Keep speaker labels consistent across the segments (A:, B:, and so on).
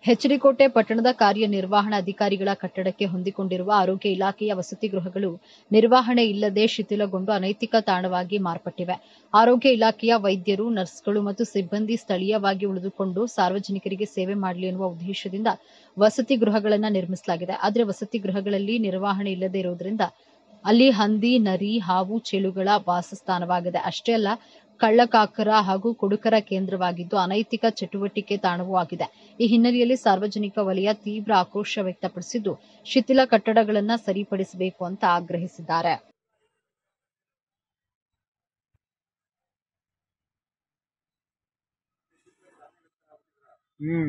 A: ಎಚ್ಡಿಕೋಟೆ ಪಟ್ಟಣದ ಕಾರ್ಯನಿರ್ವಹಣಾಧಿಕಾರಿಗಳ ಕಟ್ಟಡಕ್ಕೆ ಹೊಂದಿಕೊಂಡಿರುವ ಆರೋಗ್ಯ ಇಲಾಖೆಯ ವಸತಿ ಗೃಹಗಳು ನಿರ್ವಹಣೆ ಇಲ್ಲದೆ ಶಿಥಿಲಗೊಂಡು ಅನೈತಿಕ ತಾಣವಾಗಿ ಮಾರ್ಪಟ್ಟಿವೆ ಆರೋಗ್ಯ ಇಲಾಖೆಯ ವೈದ್ಯರು ನರ್ಸ್ಗಳು ಮತ್ತು ಸಿಬ್ಬಂದಿ ಸ್ಥಳೀಯವಾಗಿ ಉಳಿದುಕೊಂಡು ಸಾರ್ವಜನಿಕರಿಗೆ ಸೇವೆ ಮಾಡಲಿ ಎನ್ನುವ ಉದ್ದೇಶದಿಂದ ವಸತಿ ಗೃಹಗಳನ್ನು ನಿರ್ಮಿಸಲಾಗಿದೆ ಆದರೆ ವಸತಿ ಗೃಹಗಳಲ್ಲಿ ನಿರ್ವಹಣೆ ಇಲ್ಲದೆ ಇರುವುದರಿಂದ ಅಲ್ಲಿ ಹಂದಿ ನರಿ ಹಾವು ಚೇಳುಗಳ ವಾಸಸ್ಥಾನವಾಗಿದೆ ಅಷ್ಟೇ ಅಲ್ಲ ಕಳ್ಳಕಾಕರ ಹಾಗೂ ಕುಡುಕರ ಕೇಂದ್ರವಾಗಿದ್ದು ಅನೈತಿಕ ಚಟುವಟಿಕೆ ತಾಣವೂ ಆಗಿದೆ ಈ ಹಿನ್ನೆಲೆಯಲ್ಲಿ ಸಾರ್ವಜನಿಕ ವಲಯ ತೀವ್ರ ಆಕ್ರೋಶ ವ್ಯಕ್ತಪಡಿಸಿದ್ದು ಶಿಥಿಲ ಕಟ್ಟಡಗಳನ್ನು ಸರಿಪಡಿಸಬೇಕು ಅಂತ ಆಗ್ರಹಿಸಿದ್ದಾರೆ
B: ಹ್ಮ್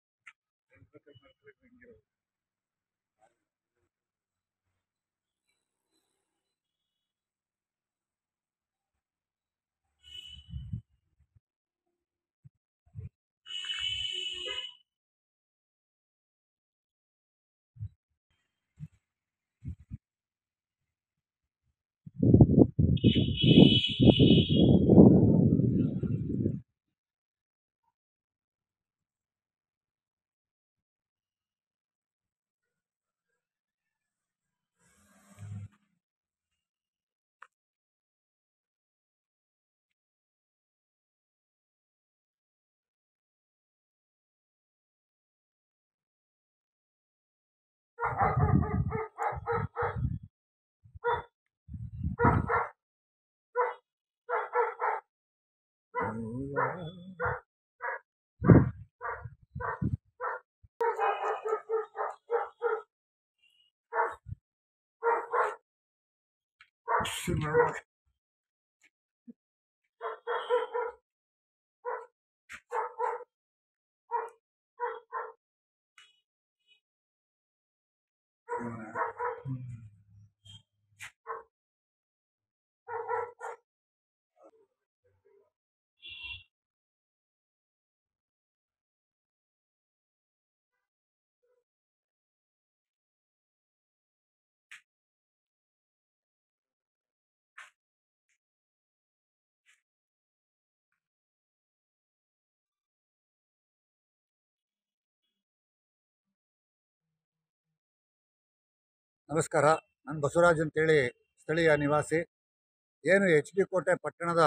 B: ನಮಸ್ಕಾರ ನಾನು ಬಸವರಾಜ್ ಅಂತೇಳಿ ಸ್ಥಳೀಯ ನಿವಾಸಿ ಏನು ಎಚ್ ಡಿ ಕೋಟೆ ಪಟ್ಟಣದ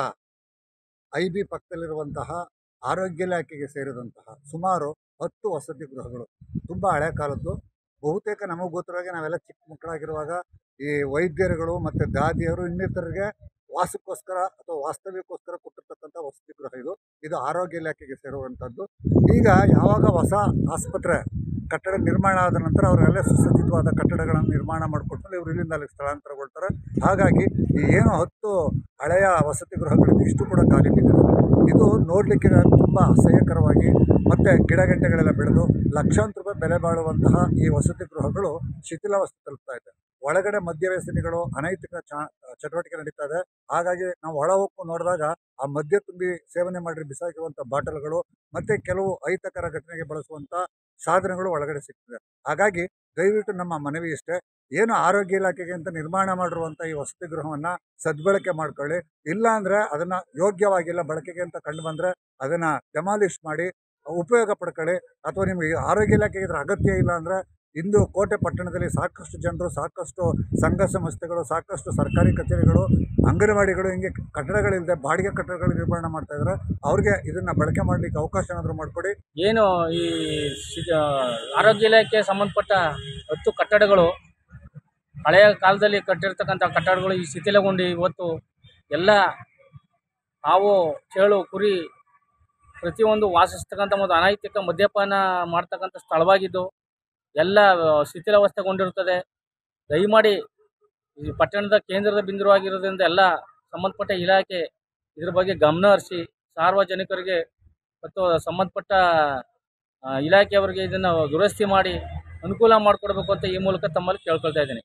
B: ಐ ಬಿ ಪಕ್ಕದಲ್ಲಿರುವಂತಹ ಆರೋಗ್ಯ ಇಲಾಖೆಗೆ ಸೇರಿದಂತಹ ಸುಮಾರು ಹತ್ತು ವಸತಿ ಗೃಹಗಳು ತುಂಬ ಹಳೆ ಕಾಲದ್ದು ಬಹುತೇಕ ನಮಗೆ ಗೊತ್ತಿರೋಗೆ ನಾವೆಲ್ಲ ಚಿಕ್ಕ ಮಕ್ಕಳಾಗಿರುವಾಗ ಈ ವೈದ್ಯರುಗಳು ಮತ್ತು ದಾದಿಯರು ಇನ್ನಿತರರಿಗೆ ವಾಸಕ್ಕೋಸ್ಕರ ಅಥವಾ ವಾಸ್ತವ್ಯಕ್ಕೋಸ್ಕರ ಕೊಟ್ಟಿರ್ತಕ್ಕಂಥ ವಸತಿ ಗೃಹ ಇದು ಇದು ಆರೋಗ್ಯ ಇಲಾಖೆಗೆ ಸೇರುವಂಥದ್ದು ಈಗ ಯಾವಾಗ ಹೊಸ ಆಸ್ಪತ್ರೆ ಕಟ್ಟಡ ನಿರ್ಮಾಣ ಆದ ನಂತರ ಅವರೆಲ್ಲ ಸುಸಜ್ಜಿತವಾದ ಕಟ್ಟಡಗಳನ್ನು ನಿರ್ಮಾಣ ಮಾಡಿಕೊಟ್ಮೇಲೆ ಇವರು ಇಲ್ಲಿಂದ ಅಲ್ಲಿಗೆ ಸ್ಥಳಾಂತರಗೊಳ್ತಾರೆ ಹಾಗಾಗಿ ಈ ಏನು ಹತ್ತು ಹಳೆಯ ವಸತಿ ಗೃಹಗಳಿದೆ ಇಷ್ಟು ಕೂಡ ಖಾಲಿ ಬಿದ್ದಿದೆ ಇದು ನೋಡಲಿಕ್ಕೆ ತುಂಬ ಅಸಹ್ಯಕರವಾಗಿ ಮತ್ತು ಗಿಡಗಂಟೆಗಳೆಲ್ಲ ಬೆಳೆದು ಲಕ್ಷಾಂತರ ರೂಪಾಯಿ ಬೆಲೆ ಬಾಳುವಂತಹ ಈ ವಸತಿ ಗೃಹಗಳು ಶಿಥಿಲಾವಸ್ಥೆ ತಲುಪ್ತಾ ಇದೆ ಒಳಗಡೆ ಮದ್ಯ ವ್ಯಸನಿಗಳು ಅನೈತಿಕ ಚಾ ಚಟುವಟಿಕೆ ನಡೀತಾ ಇದೆ ಹಾಗಾಗಿ ನಾವು ಒಳ ಹೊಕ್ಕು ನೋಡಿದಾಗ ಆ ಮದ್ಯ ತುಂಬಿ ಸೇವನೆ ಮಾಡಿ ಬಿಸಾಕಿರುವಂಥ ಬಾಟಲ್ಗಳು ಮತ್ತು ಕೆಲವು ಅಹಿತಕರ ಘಟನೆಗೆ ಬಳಸುವಂಥ ಸಾಧನಗಳು ಒಳಗಡೆ ಸಿಗ್ತದೆ ಹಾಗಾಗಿ ದಯವಿಟ್ಟು ನಮ್ಮ ಮನವಿ ಇಷ್ಟೇ ಏನು ಆರೋಗ್ಯ ಇಲಾಖೆಗೆ ಅಂತ ನಿರ್ಮಾಣ ಮಾಡಿರುವಂಥ ಈ ವಸತಿ ಗೃಹವನ್ನು ಸದ್ಬಳಕೆ ಮಾಡ್ಕೊಳ್ಳಿ ಇಲ್ಲ ಅಂದರೆ ಅದನ್ನು ಯೋಗ್ಯವಾಗಿಲ್ಲ ಬಳಕೆಗೆ ಅಂತ ಕಂಡು ಬಂದರೆ ಅದನ್ನು ಡೆಮಾಲಿಷ್ ಮಾಡಿ ಉಪಯೋಗ ಪಡ್ಕೊಳ್ಳಿ ಅಥವಾ ನಿಮಗೆ ಆರೋಗ್ಯ ಇಲಾಖೆಗೆ ಇದ್ರ ಅಗತ್ಯ ಇಲ್ಲ ಅಂದರೆ ಇಂದು ಕೋಟೆ ಪಟ್ಟಣದಲ್ಲಿ ಸಾಕಷ್ಟು ಜನರು ಸಾಕಷ್ಟು ಸಂಘ ಸಂಸ್ಥೆಗಳು ಸಾಕಷ್ಟು ಸರ್ಕಾರಿ ಕಚೇರಿಗಳು ಅಂಗನವಾಡಿಗಳು ಹಿಂಗೆ ಕಟ್ಟಡಗಳಿಲ್ಲದೆ ಬಾಡಿಗೆ ಕಟ್ಟಡಗಳು ನಿರ್ಮಾಣ ಮಾಡ್ತಾ ಇದ್ದಾರೆ ಅವ್ರಿಗೆ ಇದನ್ನು ಬಳಕೆ ಮಾಡಲಿಕ್ಕೆ ಅವಕಾಶ ಏನಾದರೂ ಮಾಡಿಕೊಡಿ
C: ಏನು ಈ ಸಿ- ಆರೋಗ್ಯ ಇಲಾಖೆಗೆ ಸಂಬಂಧಪಟ್ಟ ಹತ್ತು ಕಟ್ಟಡಗಳು ಹಳೆಯ ಕಾಲದಲ್ಲಿ ಕಟ್ಟಿರ್ತಕ್ಕಂಥ ಕಟ್ಟಡಗಳು ಈ ಶಿಥಿಲಗೊಂಡು ಇವತ್ತು ಎಲ್ಲ ಹಾವು ಚೇಳು ಕುರಿ ಪ್ರತಿಯೊಂದು ವಾಸಿಸ್ತಕ್ಕಂಥ ಒಂದು ಅನೈತಿಕ ಮದ್ಯಪಾನ ಮಾಡ್ತಕ್ಕಂಥ ಸ್ಥಳವಾಗಿದ್ದು ಎಲ್ಲ ಶಿಥಿಲಾವಸ್ಥೆಗೊಂಡಿರುತ್ತದೆ ದಯಮಾಡಿ ಈ ಪಟ್ಟಣದ ಕೇಂದ್ರದ ಬಿಂದುವಾಗಿರೋದ್ರಿಂದ ಎಲ್ಲ ಸಂಬಂಧಪಟ್ಟ ಇಲಾಖೆ ಇದ್ರ ಬಗ್ಗೆ ಗಮನ ಹರಿಸಿ ಸಾರ್ವಜನಿಕರಿಗೆ ಮತ್ತು ಸಂಬಂಧಪಟ್ಟ ಆ, ಇಲಾಖೆಯವರಿಗೆ ಇದನ್ನು ದುರಸ್ತಿ ಮಾಡಿ ಅನುಕೂಲ ಮಾಡಿಕೊಡ್ಬೇಕು ಅಂತ ಈ ಮೂಲಕ ತಮ್ಮಲ್ಲಿ ಕೇಳ್ಕೊಳ್ತಾ ಇದ್ದೀನಿ